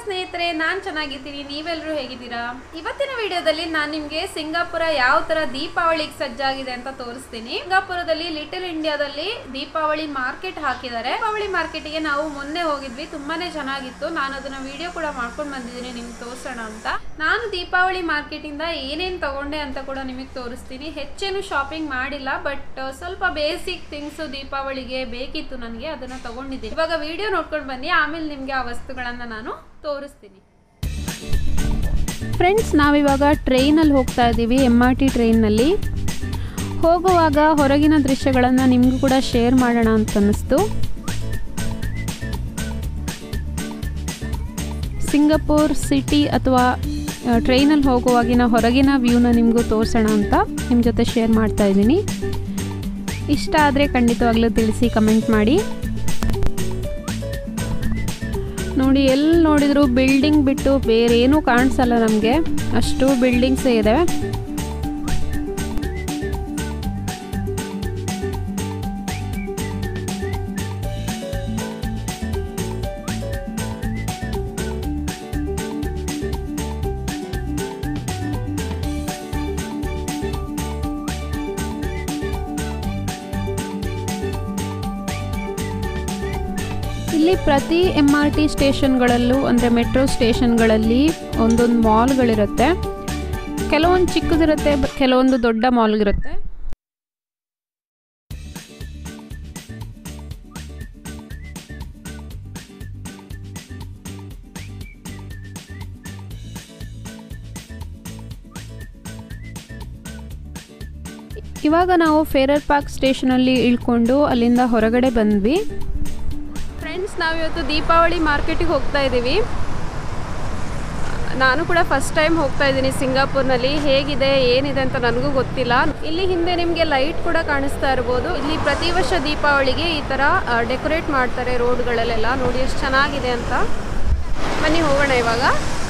ಸ್ನೇಹಿತರೆ ನಾನು ಚೆನ್ನಾಗಿದ್ದೀನಿ ನೀವೆಲ್ಲರೂ ಹೇಗಿದ್ದೀರಾ ಇವತ್ತಿನ ವಿಡಿಯೋದಲ್ಲಿ ನಾನು ನಿಮಗೆ ಸಿಂಗಾಪುರ ಯಾವ ಥರ ದೀಪಾವಳಿಗೆ ಸಜ್ಜಾಗಿದೆ ಅಂತ ತೋರಿಸ್ತೀನಿ ಸಿಂಗಾಪುರದಲ್ಲಿ ಲಿಟಲ್ ಇಂಡಿಯಾದಲ್ಲಿ ದೀಪಾವಳಿ ಮಾರ್ಕೆಟ್ ಹಾಕಿದ್ದಾರೆ ದೀಪಾವಳಿ ಮಾರ್ಕೆಟಿಗೆ ನಾವು ಮೊನ್ನೆ ಹೋಗಿದ್ವಿ ತುಂಬಾನೇ ಚೆನ್ನಾಗಿತ್ತು ನಾನು ಅದನ್ನ ವಿಡಿಯೋ ಕೂಡ ಮಾಡ್ಕೊಂಡು ಬಂದಿದ್ದೀನಿ ನಿಮ್ಗೆ ತೋರಿಸೋಣ ಅಂತ ನಾನು ದೀಪಾವಳಿ ಮಾರ್ಕೆಟಿಂದ ಏನೇನು ತಗೊಂಡೆ ಅಂತ ಕೂಡ ನಿಮಗೆ ತೋರಿಸ್ತೀನಿ ಹೆಚ್ಚೇನು ಶಾಪಿಂಗ್ ಮಾಡಿಲ್ಲ ಬಟ್ ಸ್ವಲ್ಪ ಬೇಸಿಕ್ ಥಿಂಗ್ಸ್ ದೀಪಾವಳಿಗೆ ಬೇಕಿತ್ತು ನನಗೆ ಅದನ್ನ ತಗೊಂಡಿದ್ದೀನಿ ಇವಾಗ ವಿಡಿಯೋ ನೋಡ್ಕೊಂಡು ಬನ್ನಿ ಆಮೇಲೆ ನಿಮಗೆ ಆ ವಸ್ತುಗಳನ್ನು ನಾನು ತೋರಿಸ್ತೀನಿ ಫ್ರೆಂಡ್ಸ್ ನಾವಿವಾಗ ಟ್ರೈನಲ್ಲಿ ಹೋಗ್ತಾ ಇದ್ದೀವಿ ಎಮ್ ಆರ್ ಟಿ ಟ್ರೈನ್ನಲ್ಲಿ ಹೋಗುವಾಗ ಹೊರಗಿನ ದೃಶ್ಯಗಳನ್ನು ನಿಮಗೂ ಕೂಡ ಶೇರ್ ಮಾಡೋಣ ಅಂತ ಅನ್ನಿಸ್ತು ಸಿಂಗಪೂರ್ ಸಿಟಿ ಅಥವಾ ಟ್ರೈನಲ್ಲಿ ಹೋಗುವಾಗಿನ ಹೊರಗಿನ ವ್ಯೂನ ನಿಮಗೂ ತೋರಿಸೋಣ ಅಂತ ನಿಮ್ಮ ಜೊತೆ ಶೇರ್ ಮಾಡ್ತಾ ಇದ್ದೀನಿ ಇಷ್ಟ ಆದರೆ ಖಂಡಿತವಾಗ್ಲೂ ತಿಳಿಸಿ ಕಮೆಂಟ್ ಮಾಡಿ ನೋಡಿ ಎಲ್ಲಿ ನೋಡಿದ್ರು ಬಿಲ್ಡಿಂಗ್ ಬಿಟ್ಟು ಬೇರೆ ಏನೂ ಕಾಣಿಸಲ್ಲ ನಮಗೆ ಅಷ್ಟು ಬಿಲ್ಡಿಂಗ್ಸೇ ಇದೆ ಇಲ್ಲಿ ಪ್ರತಿ ಎಮ್ ಆರ್ ಟಿ ಸ್ಟೇಷನ್ಗಳಲ್ಲೂ ಅಂದರೆ ಮೆಟ್ರೋ ಸ್ಟೇಷನ್ಗಳಲ್ಲಿ ಒಂದೊಂದು ಮಾಲ್ಗಳಿರುತ್ತೆ ಕೆಲವೊಂದು ಚಿಕ್ಕದಿರುತ್ತೆ ಬ- ಕೆಲವೊಂದು ದೊಡ್ಡ ಮಾಲ್ಗಿರುತ್ತೆ ಇವಾಗ ನಾವು ಫೇರರ್ ಪಾರ್ಕ್ ಸ್ಟೇಷನಲ್ಲಿ ಇಳ್ಕೊಂಡು ಅಲ್ಲಿಂದ ಹೊರಗಡೆ ಬಂದ್ವಿ ಫ್ರೆಂಡ್ಸ್ ನಾವಿವತ್ತು ದೀಪಾವಳಿ ಮಾರ್ಕೆಟಿಗೆ ಹೋಗ್ತಾ ಇದ್ದೀವಿ ನಾನು ಕೂಡ ಫಸ್ಟ್ ಟೈಮ್ ಹೋಗ್ತಾ ಇದ್ದೀನಿ ಸಿಂಗಾಪುರ್ನಲ್ಲಿ ಹೇಗಿದೆ ಏನಿದೆ ಅಂತ ನನಗೂ ಗೊತ್ತಿಲ್ಲ ಇಲ್ಲಿ ಹಿಂದೆ ನಿಮಗೆ ಲೈಟ್ ಕೂಡ ಕಾಣಿಸ್ತಾ ಇರ್ಬೋದು ಇಲ್ಲಿ ಪ್ರತಿ ವರ್ಷ ದೀಪಾವಳಿಗೆ ಈ ಥರ ಡೆಕೋರೇಟ್ ಮಾಡ್ತಾರೆ ರೋಡ್ಗಳಲ್ಲೆಲ್ಲ ನೋಡಿ ಎಷ್ಟು ಚೆನ್ನಾಗಿದೆ ಅಂತ ಬನ್ನಿ ಹೋಗೋಣ ಇವಾಗ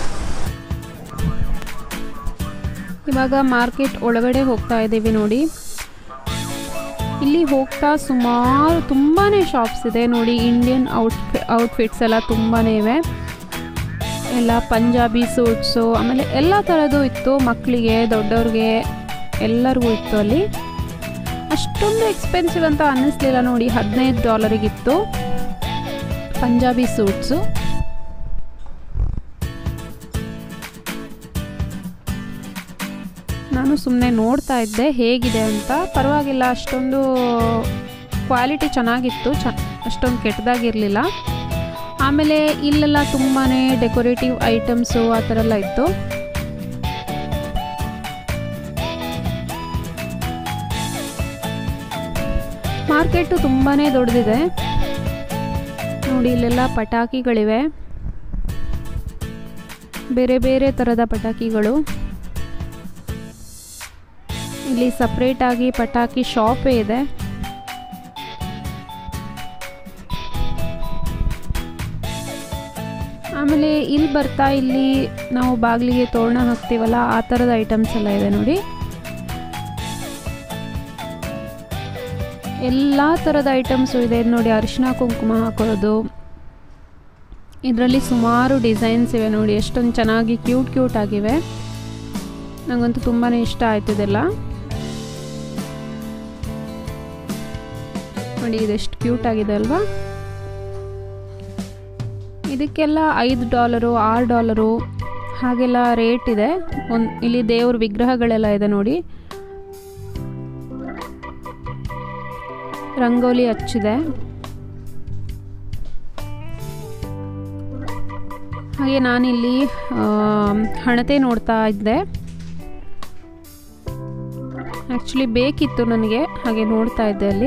ಇವಾಗ ಮಾರ್ಕೆಟ್ ಒಳಗಡೆ ಹೋಗ್ತಾ ಇದ್ದೀವಿ ನೋಡಿ ಇಲ್ಲಿ ಹೋಗ್ತಾ ಸುಮಾರು ತುಂಬಾ ಶಾಪ್ಸ್ ಇದೆ ನೋಡಿ ಇಂಡಿಯನ್ ಔಟ್ ಔಟ್ಫಿಟ್ಸ್ ಎಲ್ಲ ತುಂಬಾ ಇವೆ ಎಲ್ಲ ಪಂಜಾಬಿ ಸೂಟ್ಸು ಆಮೇಲೆ ಎಲ್ಲ ಥರದ್ದು ಇತ್ತು ಮಕ್ಕಳಿಗೆ ದೊಡ್ಡವ್ರಿಗೆ ಎಲ್ಲರಿಗೂ ಇತ್ತು ಅಲ್ಲಿ ಅಷ್ಟೊಂದು ಎಕ್ಸ್ಪೆನ್ಸಿವ್ ಅಂತ ಅನ್ನಿಸ್ಲಿಲ್ಲ ನೋಡಿ ಹದಿನೈದು ಡಾಲರಿಗಿತ್ತು ಪಂಜಾಬಿ ಸೂಟ್ಸು ನಾನು ಸುಮ್ಮನೆ ನೋಡ್ತಾ ಇದ್ದೆ ಹೇಗಿದೆ ಅಂತ ಪರವಾಗಿಲ್ಲ ಅಷ್ಟೊಂದು ಕ್ವಾಲಿಟಿ ಚೆನ್ನಾಗಿತ್ತು ಚ ಅಷ್ಟೊಂದು ಕೆಟ್ಟದಾಗಿರಲಿಲ್ಲ ಆಮೇಲೆ ಇಲ್ಲೆಲ್ಲ ತುಂಬಾ ಡೆಕೋರೇಟಿವ್ ಐಟಮ್ಸು ಆ ಥರ ಎಲ್ಲ ಇತ್ತು ಮಾರ್ಕೆಟು ತುಂಬಾ ದೊಡ್ಡದಿದೆ ನೋಡಿ ಇಲ್ಲೆಲ್ಲ ಪಟಾಕಿಗಳಿವೆ ಬೇರೆ ಬೇರೆ ಥರದ ಪಟಾಕಿಗಳು ಇಲ್ಲಿ ಸಪ್ರೇಟಾಗಿ ಪಟಾಕಿ ಶಾಪೇ ಇದೆ ಆಮೇಲೆ ಇಲ್ಲಿ ಬರ್ತಾ ಇಲ್ಲಿ ನಾವು ಬಾಗಿಲಿಗೆ ತೋರಣ ಹಾಕ್ತೀವಲ್ಲ ಆ ಥರದ ಐಟಮ್ಸ್ ಎಲ್ಲ ಇದೆ ನೋಡಿ ಎಲ್ಲ ಥರದ ಐಟಮ್ಸು ಇದೆ ಇದ್ ನೋಡಿ ಅರಿಶಿನ ಕುಂಕುಮ ಹಾಕೋದು ಇದರಲ್ಲಿ ಸುಮಾರು ಡಿಸೈನ್ಸ್ ಇವೆ ನೋಡಿ ಎಷ್ಟೊಂದು ಚೆನ್ನಾಗಿ ಕ್ಯೂಟ್ ಕ್ಯೂಟ್ ಆಗಿವೆ ನನಗಂತೂ ತುಂಬಾ ಇಷ್ಟ ಆಯ್ತು ಇದೆಲ್ಲ ನೋಡಿ ಇದೆಷ್ಟು ಕ್ಯೂಟ್ ಆಗಿದೆ ಅಲ್ವಾ ಇದಕ್ಕೆಲ್ಲ ಐದು ಡಾಲರು ಆರು ಡಾಲರು ಹಾಗೆಲ್ಲ ರೇಟ್ ಇದೆ ಒಂದು ಇಲ್ಲಿ ದೇವ್ರ ವಿಗ್ರಹಗಳೆಲ್ಲ ಇದೆ ನೋಡಿ ರಂಗೋಲಿ ಹಚ್ಚಿದೆ ಹಾಗೆ ನಾನಿಲ್ಲಿ ಆ, ಹಣತೆ ನೋಡ್ತಾ ಇದ್ದೆ ಆ್ಯಕ್ಚುಲಿ ಬೇಕಿತ್ತು ನನಗೆ ಹಾಗೆ ನೋಡ್ತಾ ಇದ್ದೆ ಅಲ್ಲಿ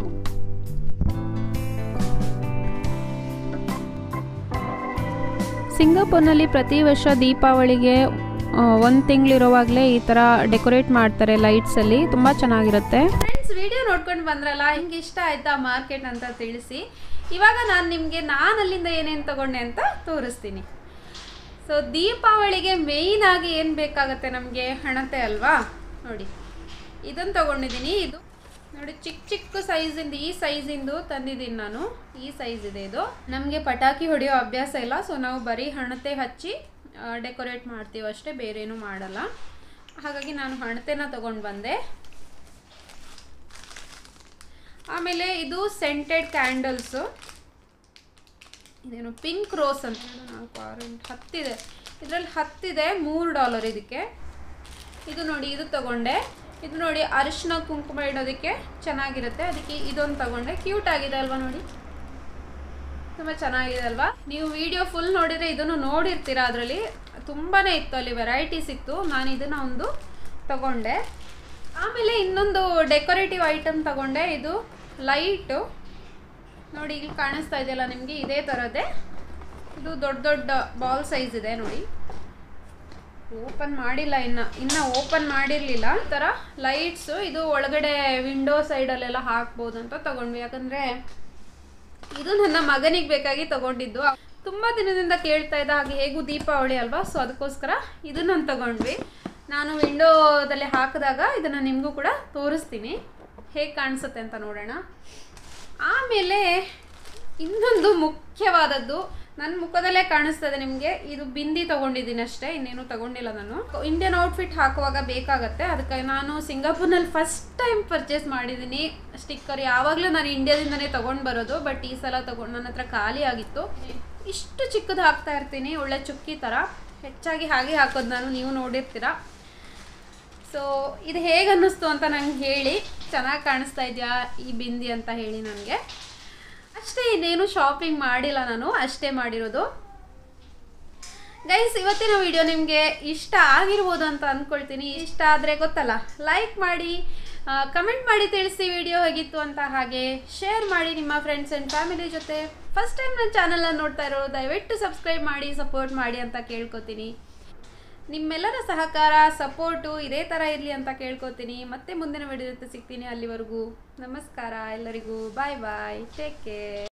ಸಿಂಗಾಪುರ್ನಲ್ಲಿ ಪ್ರತಿ ವರ್ಷ ದೀಪಾವಳಿಗೆ ಒಂದು ತಿಂಗಳಿರುವಾಗಲೇ ಈ ಥರ ಡೆಕೋರೇಟ್ ಮಾಡ್ತಾರೆ ಲೈಟ್ಸಲ್ಲಿ ತುಂಬ ಚೆನ್ನಾಗಿರುತ್ತೆ ಫ್ರೆಂಡ್ಸ್ ವಿಡಿಯೋ ನೋಡ್ಕೊಂಡು ಬಂದ್ರಲ್ಲ ಹಿಂಗೆ ಇಷ್ಟ ಆಯ್ತಾ ಮಾರ್ಕೆಟ್ ಅಂತ ತಿಳಿಸಿ ಇವಾಗ ನಾನು ನಿಮಗೆ ನಾನು ಅಲ್ಲಿಂದ ಏನೇನು ತಗೊಂಡೆ ಅಂತ ತೋರಿಸ್ತೀನಿ ಸೊ ದೀಪಾವಳಿಗೆ ಮೇಯ್ನ್ ಆಗಿ ಏನು ಬೇಕಾಗುತ್ತೆ ನಮಗೆ ಹಣತೆ ಅಲ್ವಾ ನೋಡಿ ಇದನ್ನು ತಗೊಂಡಿದ್ದೀನಿ ಇದು ನೋಡಿ ಚಿಕ್ಕ ಚಿಕ್ಕ ಸೈಜಿಂದ ಈ ಸೈಜಿಂದು ತಂದಿದ್ದೀನಿ ನಾನು ಈ ಸೈಜ್ ಇದೆ ಇದು ನಮಗೆ ಪಟಾಕಿ ಹೊಡೆಯೋ ಅಭ್ಯಾಸ ಇಲ್ಲ ಸೊ ನಾವು ಬರೀ ಹಣತೆ ಹಚ್ಚಿ ಡೆಕೋರೇಟ್ ಮಾಡ್ತೀವಿ ಅಷ್ಟೇ ಬೇರೇನು ಮಾಡಲ್ಲ ಹಾಗಾಗಿ ನಾನು ಹಣತೆನ ತಗೊಂಡು ಬಂದೆ ಆಮೇಲೆ ಇದು ಸೆಂಟೆಡ್ ಕ್ಯಾಂಡಲ್ಸು ಇದೇನು ಪಿಂಕ್ ರೋಸ್ ಅಂತ ಹೇಳಿ ನಾಲ್ಕು ಆರು ಎಂಟು ಹತ್ತಿದೆ ಇದರಲ್ಲಿ ಹತ್ತಿದೆ ಮೂರು ಡಾಲರ್ ಇದಕ್ಕೆ ಇದು ನೋಡಿ ಇದು ತಗೊಂಡೆ ಇದು ನೋಡಿ ಅರಿಶಿನ ಕುಂಕುಮ ಇಡೋದಕ್ಕೆ ಚೆನ್ನಾಗಿರುತ್ತೆ ಅದಕ್ಕೆ ಇದೊಂದು ತಗೊಂಡೆ ಕ್ಯೂಟ್ ಆಗಿದೆ ಅಲ್ವಾ ನೋಡಿ ತುಂಬ ಚೆನ್ನಾಗಿದೆ ಅಲ್ವಾ ನೀವು ವಿಡಿಯೋ ಫುಲ್ ನೋಡಿದರೆ ಇದನ್ನು ನೋಡಿರ್ತೀರಾ ಅದರಲ್ಲಿ ತುಂಬಾ ಇತ್ತು ಅಲ್ಲಿ ವೆರೈಟೀಸ್ ಇತ್ತು ನಾನು ಇದನ್ನು ಒಂದು ತಗೊಂಡೆ ಆಮೇಲೆ ಇನ್ನೊಂದು ಡೆಕೋರೇಟಿವ್ ಐಟಮ್ ತಗೊಂಡೆ ಇದು ಲೈಟು ನೋಡಿ ಇಲ್ಲಿ ಕಾಣಿಸ್ತಾ ಇದೆಯಲ್ಲ ನಿಮಗೆ ಇದೇ ಥರದ್ದೇ ಇದು ದೊಡ್ಡ ದೊಡ್ಡ ಬಾಲ್ ಸೈಜ್ ಇದೆ ನೋಡಿ ಓಪನ್ ಮಾಡಿಲ್ಲ ಇನ್ನು ಇನ್ನು ಓಪನ್ ಮಾಡಿರಲಿಲ್ಲ ಈ ಥರ ಲೈಟ್ಸು ಇದು ಒಳಗಡೆ ವಿಂಡೋ ಸೈಡಲ್ಲೆಲ್ಲ ಹಾಕ್ಬೋದು ಅಂತ ತಗೊಂಡ್ವಿ ಯಾಕಂದರೆ ಇದು ನನ್ನ ಮಗನಿಗೆ ಬೇಕಾಗಿ ತಗೊಂಡಿದ್ದು ತುಂಬ ದಿನದಿಂದ ಕೇಳ್ತಾ ಇದ್ದ ಹಾಗೆ ಹೇಗೂ ದೀಪಾವಳಿ ಅಲ್ವಾ ಸೊ ಅದಕ್ಕೋಸ್ಕರ ಇದನ್ನು ತಗೊಂಡ್ವಿ ನಾನು ವಿಂಡೋದಲ್ಲಿ ಹಾಕಿದಾಗ ಇದನ್ನು ನಿಮಗೂ ಕೂಡ ತೋರಿಸ್ತೀನಿ ಹೇಗೆ ಕಾಣಿಸುತ್ತೆ ಅಂತ ನೋಡೋಣ ಆಮೇಲೆ ಇನ್ನೊಂದು ಮುಖ್ಯವಾದದ್ದು ನನ್ನ ಮುಖದಲ್ಲೇ ಕಾಣಿಸ್ತದೆ ನಿಮಗೆ ಇದು ಬಿಂದಿ ತೊಗೊಂಡಿದ್ದೀನಿ ಅಷ್ಟೇ ಇನ್ನೇನು ತಗೊಂಡಿಲ್ಲ ನಾನು ಇಂಡಿಯನ್ ಔಟ್ಫಿಟ್ ಹಾಕುವಾಗ ಬೇಕಾಗತ್ತೆ ಅದಕ್ಕೆ ನಾನು ಸಿಂಗಾಪುರ್ನಲ್ಲಿ ಫಸ್ಟ್ ಟೈಮ್ ಪರ್ಚೇಸ್ ಮಾಡಿದ್ದೀನಿ ಸ್ಟಿಕ್ಕರ್ ಯಾವಾಗಲೂ ನಾನು ಇಂಡಿಯಾದಿಂದನೇ ತೊಗೊಂಡು ಬರೋದು ಬಟ್ ಈ ಸಲ ತೊಗೊಂಡು ನನ್ನ ಹತ್ರ ಖಾಲಿ ಆಗಿತ್ತು ಇಷ್ಟು ಚಿಕ್ಕದು ಹಾಕ್ತಾ ಇರ್ತೀನಿ ಒಳ್ಳೆ ಚುಕ್ಕಿ ಥರ ಹೆಚ್ಚಾಗಿ ಹಾಗೆ ಹಾಕೋದು ನಾನು ನೀವು ನೋಡಿರ್ತೀರ ಸೊ ಇದು ಹೇಗೆ ಅನ್ನಿಸ್ತು ಅಂತ ನಂಗೆ ಹೇಳಿ ಚೆನ್ನಾಗಿ ಕಾಣಿಸ್ತಾ ಇದೆಯಾ ಈ ಬಿಂದಿ ಅಂತ ಹೇಳಿ ನನಗೆ ಅಷ್ಟೇ ಇನ್ನೇನು ಶಾಪಿಂಗ್ ಮಾಡಿಲ್ಲ ನಾನು ಅಷ್ಟೇ ಮಾಡಿರೋದು ಗೈಸ್ ಇವತ್ತಿನ ವಿಡಿಯೋ ನಿಮಗೆ ಇಷ್ಟ ಆಗಿರ್ಬೋದು ಅಂತ ಅಂದ್ಕೊಳ್ತೀನಿ ಇಷ್ಟ ಆದರೆ ಗೊತ್ತಲ್ಲ ಲೈಕ್ ಮಾಡಿ ಕಮೆಂಟ್ ಮಾಡಿ ತಿಳಿಸಿ ವಿಡಿಯೋ ಹೇಗಿತ್ತು ಅಂತ ಹಾಗೆ ಶೇರ್ ಮಾಡಿ ನಿಮ್ಮ ಫ್ರೆಂಡ್ಸ್ ಆ್ಯಂಡ್ ಫ್ಯಾಮಿಲಿ ಜೊತೆ ಫಸ್ಟ್ ಟೈಮ್ ನನ್ನ ಚಾನಲ್ನ ನೋಡ್ತಾ ಇರೋ ದಯವಿಟ್ಟು ಸಬ್ಸ್ಕ್ರೈಬ್ ಮಾಡಿ ಸಪೋರ್ಟ್ ಮಾಡಿ ಅಂತ ಕೇಳ್ಕೊತೀನಿ ನಿಮ್ಮೆಲ್ಲರ ಸಹಕಾರ ಸಪೋರ್ಟು ಇದೇ ಥರ ಇರಲಿ ಅಂತ ಕೇಳ್ಕೊತೀನಿ ಮತ್ತೆ ಮುಂದಿನ ವಿಡಿಯೋ ಜೊತೆ ಸಿಗ್ತೀನಿ ಅಲ್ಲಿವರೆಗೂ ನಮಸ್ಕಾರ ಎಲ್ಲರಿಗೂ ಬಾಯ್ ಬಾಯ್ ಟೇಕ್ ಕೇರ್